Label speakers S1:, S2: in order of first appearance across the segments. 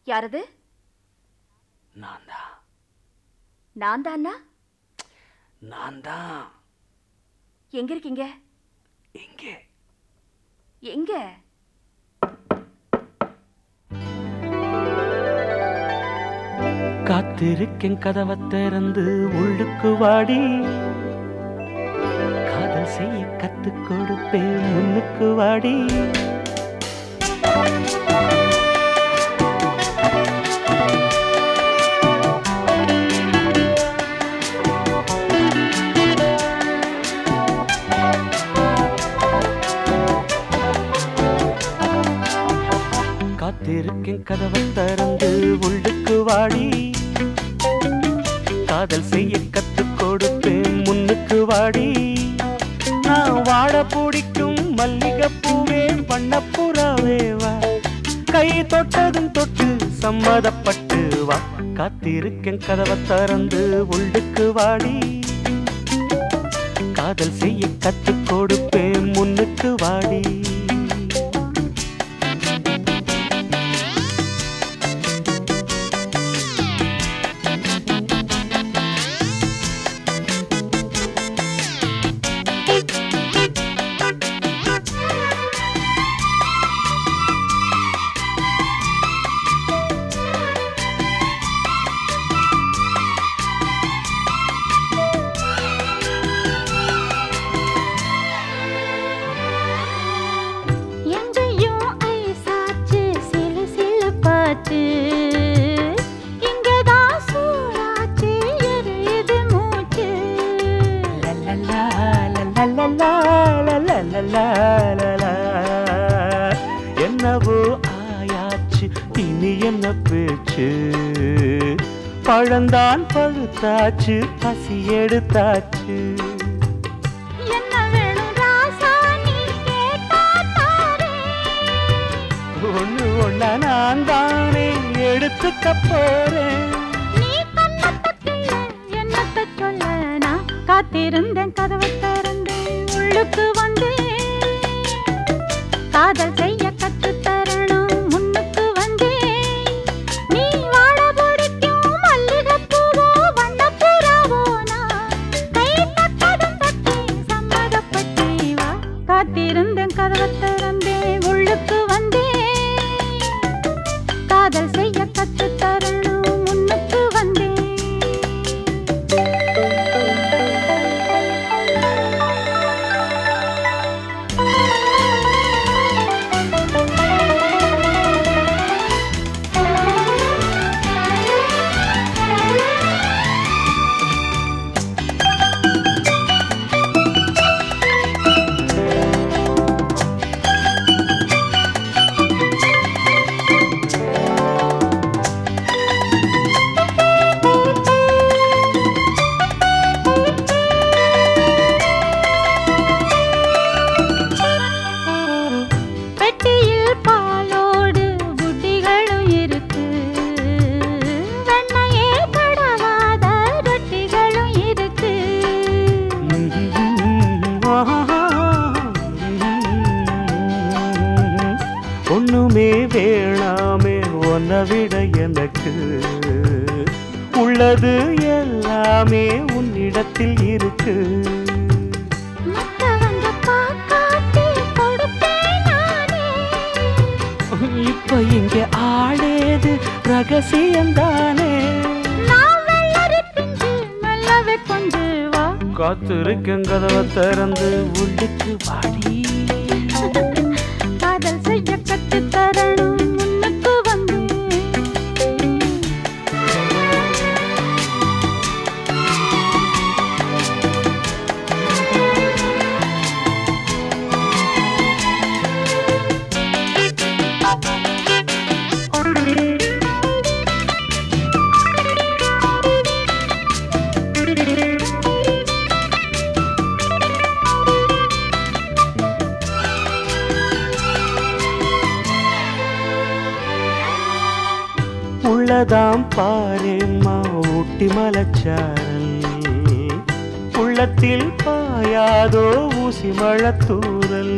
S1: யாரது
S2: நான் தான்
S1: நான் தானா
S2: நான் தான்
S1: எங்க இருக்கீங்க
S2: இங்கே
S1: எங்க
S2: காத்திருக்கேன் கதவை திறந்து உள்ளுக்கு வாடி காதல் செய்ய கத்து கொடுப்பேன் முன்னுக்கு வாடி காத்திருக்கேன் கதவை திறந்து உள்ளுக்கு வாடி காதல் செய்ய கத்து கொடுப்பேன் முன்னுக்கு வாடி நான் வாழ பிடிக்கும் மல்லிகைப்பூவே வண்ணப்புறாவே வா கை தொட்டதும் தொட்டு சம்மதப்பட்டு வா காத்திருக்கேன் கதவை திறந்து உள்ளுக்கு வாடி காதல் செய்ய கத்து கொடுப்பேன் முன்னுக்கு வாடி
S3: எங்கேயும் ஐசாச்சு சிலு சிலுப்பாச்சு இங்கதான் சூடாச்சு எரியுது மூச்சு
S2: என்னவோ ஆயாச்சு இனி என்ன பேச்சு பழந்தான் பழுத்தாச்சு பசி எடுத்தாச்சு
S3: என்ன வேணும் ராசா நீ கேட்டா தாரே
S2: ஒண்ணு ஒண்ணா நான் தானே எடுத்துக்க போறேன்
S3: நீ கண்ணத்தக்கில்ல என்னத்த சொல்ல நான் காத்திருந்தேன் கதவை திறந்தேன் உள்ளுக்கு வந்தேன் காதல் செய்ய கத்து தரணும் முன்னுக்கு வந்தேன் நீ வாழ பிடிக்கும் மல்லிகைப்பூவோ வண்ணப்புறாவோ நான் கை தட்டதும் தட்டி சம்மதப்பட்டு வா காத்திருந்தேன் கதவை திறந்தேன் உள்ளுக்கு வந்தேன் காதல் செய்ய கத்து தரணும் முன்னுக்கு வந்தேன் பெட்டியில் பாலோடு புட்டிகளும் இருக்கு வெண்ணையே படவாத ரொட்டிகளும் இருக்கு
S2: ஒண்ணுமே வேணாமே உன்னை விட எனக்கு உள்ளது எல்லாமே உன்னிடத்தில் இருக்கு
S3: மத்தவங்க பார்க்காட்டி கொடுப்பேன் நானே
S2: இப்ப இங்க ஆளேது ரகசியம்தானே
S3: நான் வெள்ளரி பிஞ்சு மெல்லவே கொஞ்சு வா
S2: காத்திருக்கேன் கதவை திறந்து உள்ளுக்கு வாடி
S3: காதல் செய்ய கத்து தரணும் முன்னுக்கு வந்து
S2: உள்ளதாம் பாரேம்மா ஊட்டி மலச்சாரல் உள்ளத்தில் பாயாதோ ஊசி மழத்தூரல்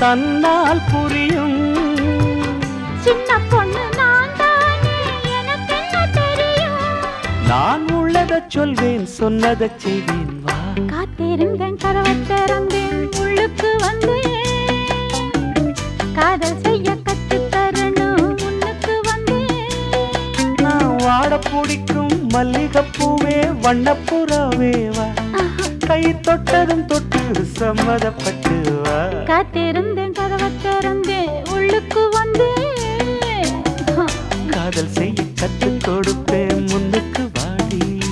S2: தன்னால் புரியும்
S3: சின்ன பொண்ணு நான் தானே எனக்கு என்ன தெரியும்
S2: நான் உள்ளத சொல்வேன் சொன்னதை செய்வேன் வா
S3: காத்திருந்தேன் கதவை திறந்தேன் உள்ளுக்கு வந்தேன் காதல் செய்ய கத்து தரணும் முன்னுக்கு வந்தேன்
S2: நான் வாட பிடிக்கும் மல்லிகைப்பூவே வண்ணப்புறாவே வா கை தொட்டதும் தொட்டு சம்மதப்பட்டு வா
S3: காத்திருந்தேன் கதவை திறந்தேன் உள்ளுக்கு வந்தேன்
S2: காதல் செய்ய கற்றுக் கொடுப்பேன் முன்னுக்கு வாடி